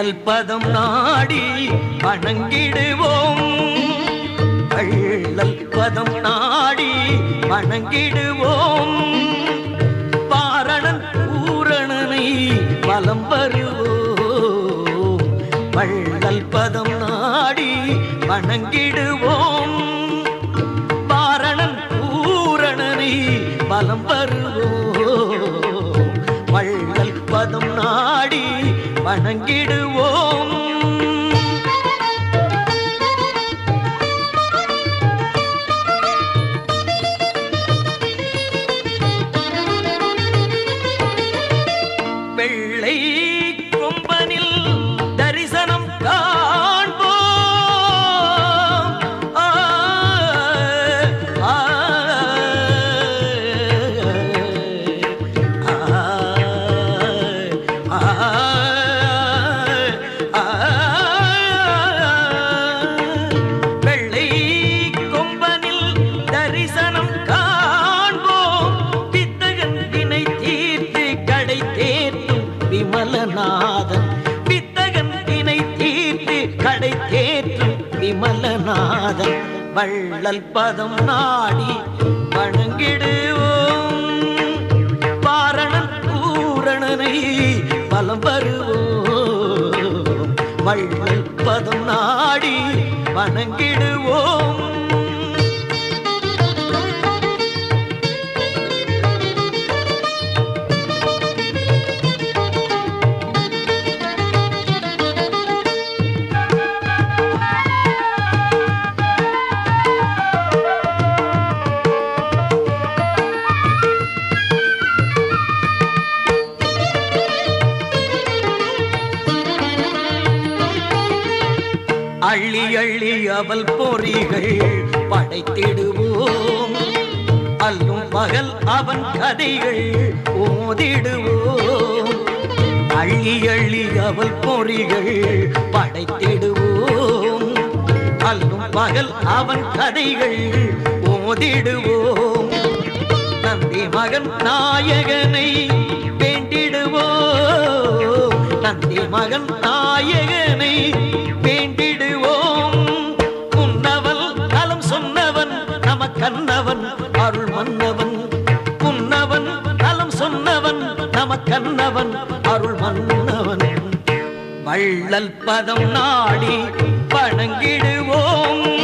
வள்ளல் பதம் நாடி வணங்கிடுவோம் வள்ளல் பதம் நாடி வணங்கிடுவோம் பாரணன் பூரணனை வலம் வருவோம் வள்ளல் பதம் நாடி வணங்கிடுவோம் பாரணன் பூரணனை பலம் வருவோம் வள்ளல் பதம் நாடி வணங்கிடுவோம் வெள்ளை கொம்பனில் தரிசனம் காண்போம் ஆ, ஆ, ஆ, ஆ, வெள்ளை கொம்பனில் தரிசனம் காண்போம் பித்தகன் வினை தீர்த்து கடை தேற்றும் விமலநாதன் பித்தகன் வினை தீர்த்து கடை தேற்றும் விமலநாதன் வள்ளல் பதம் நாடி வணங்கிடுவோம் பாரணன் பூரணனை பலம் வருவோம் வள்ளல் பதம் நாடி வணங்கிடுவோம் அள்ளி அள்ளி அவள் பொறிகள் படைத்திடுவோம் அல்லும் பகல் அவன் கதைகள் ஓதிடுவோம் அள்ளி அள்ளி அவள் பொறிகள் படைத்திடுவோம் அல்லும் பகல் அவன் கதைகள் ஓதிடுவோம் நந்தி மகன் நாயகனை வேண்டிடுவோம் நந்தி மகன் நாயகனை வேண்டிடுவோம் புன்னவன் நலம் சொன்னவன் நமக்கன்னவன் அருள் மன்னவன் புன்னவன் நலம் சொன்னவன் நமக்கன்னவன் அருள் மன்னவன் வள்ளல் பதம் நாடி வணங்கிடுவோம்